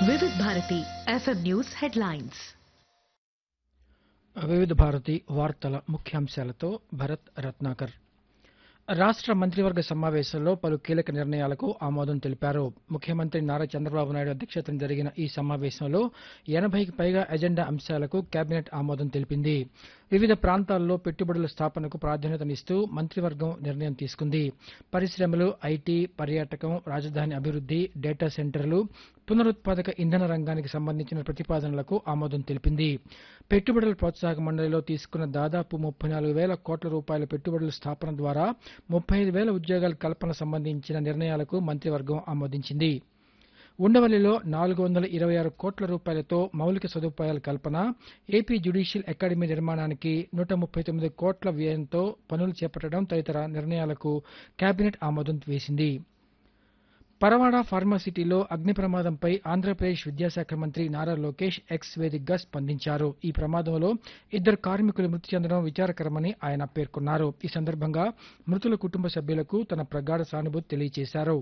Vividh Bharati FM news headlines Vividh Bharati వార్తల ముఖ్యాంశాలతో భరత్ రత్నాకర్ రాష్ట్ర మంత్రివర్గ సమావేశంలో పలు కీలక నిర్ణయాలకు ఆమోదం తెలిపారు ముఖ్యమంత్రి నారా చంద్రబాబు నాయుడు అధ్యక్షతన జరిగిన ఈ సమావేశంలో ఎనభైకి పైగా ఎజెండా అంశాలకు కేబినెట్ ఆమోదం తెలిపింది వివిధ ప్రాంతాల్లో పెట్టుబడుల స్థాపనకు ప్రాధాన్యతనిస్తూ మంత్రివర్గం నిర్ణయం తీసుకుంది పరిశ్రమలు ఐటీ పర్యాటకం రాజధాని అభివృద్ది డేటా సెంటర్లు పునరుత్పాదక ఇంధన రంగానికి సంబంధించిన ప్రతిపాదనలకు ఆమోదం తెలిపింది పెట్టుబడుల ప్రోత్సాహక మండలిలో తీసుకున్న దాదాపు ముప్పై నాలుగు వేల కోట్ల రూపాయల పెట్టుబడుల స్థాపన ద్వారా ముప్పై ఐదు వేల ఉద్యోగాల కల్పన సంబంధించిన నిర్ణయాలకు మంత్రివర్గం ఆమోదించింది ఉండవల్లిలో నాలుగు వందల ఇరవై ఆరు కోట్ల రూపాయలతో మౌలిక సదుపాయాల కల్పన ఏపీ జ్యుడిషియల్ అకాడమీ నిర్మాణానికి నూట ముప్పై తొమ్మిది కోట్ల వ్యయంతో పనులు చేపట్టడం తదితర నిర్ణయాలకు కేబినెట్ ఆమోదం వేసింది పరవాడ ఫార్మాసిటీలో అగ్ని ప్రమాదంపై ఆంధ్రప్రదేశ్ విద్యాశాఖ మంత్రి నారా లోకేష్ ఎక్స్ వేదికగా స్పందించారు ఈ ప్రమాదంలో ఇద్దరు కార్మికులు మృతి చెందడం విచారకరమని ఆయన పేర్కొన్నారు ఈ సందర్భంగా మృతుల కుటుంబ సభ్యులకు తన ప్రగాఢ సానుభూతి తెలియజేశారు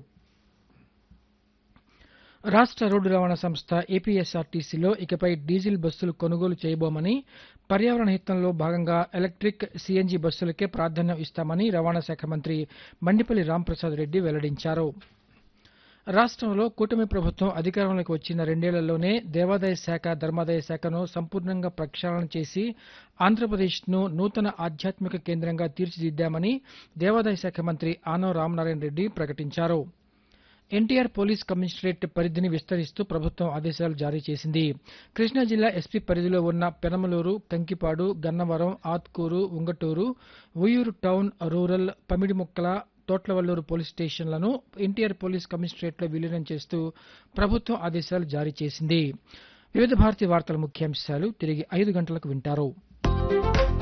రాష్ట్ర రోడ్డు రవాణా సంస్థ ఏపీఎస్ఆర్టీసీలో ఇకపై డీజిల్ బస్సులు కొనుగోలు చేయబోమని పర్యావరణ హితంలో భాగంగా ఎలక్ట్రిక్ సీఎన్జీ బస్సులకే ప్రాధాన్యం ఇస్తామని రవాణా శాఖ మంత్రి మండిపల్లి రాంప్రసాద్ రెడ్డి వెల్లడించారు రాష్ట్రంలో కూటమి ప్రభుత్వం అధికారంలోకి వచ్చిన రెండేళ్లలోనే దేవాదాయ శాఖ ధర్మాదాయ శాఖను సంపూర్ణంగా ప్రక్షాళన చేసి ఆంధ్రప్రదేశ్ను నూతన ఆధ్యాత్మిక కేంద్రంగా తీర్చిదిద్దామని దేవాదాయ శాఖ మంత్రి ఆనవ రామనారాయణ రెడ్డి ప్రకటించారు ఎన్టీఆర్ పోలీస్ కమిషనరేట్ పరిధిని విస్తరిస్తూ ప్రభుత్వం ఆదేశాలు జారీ చేసింది కృష్ణా జిల్లా ఎస్పీ పరిధిలో ఉన్న Penamaluru Kankipadu Gannavaram Atkuru Unguturu Vuyyuru town rural Pamidimukkala Thotlavalluru police స్టేషన్లను ఎన్టీఆర్ పోలీస్ కమిషనరేట్లో విలీనం చేస్తూ ప్రభుత్వం ఆదేశాలు జారీ చేసింది వివిధ భారతి వార్తల ముఖ్యాంశాలు తిరిగి ఐదు గంటలకు వింటారు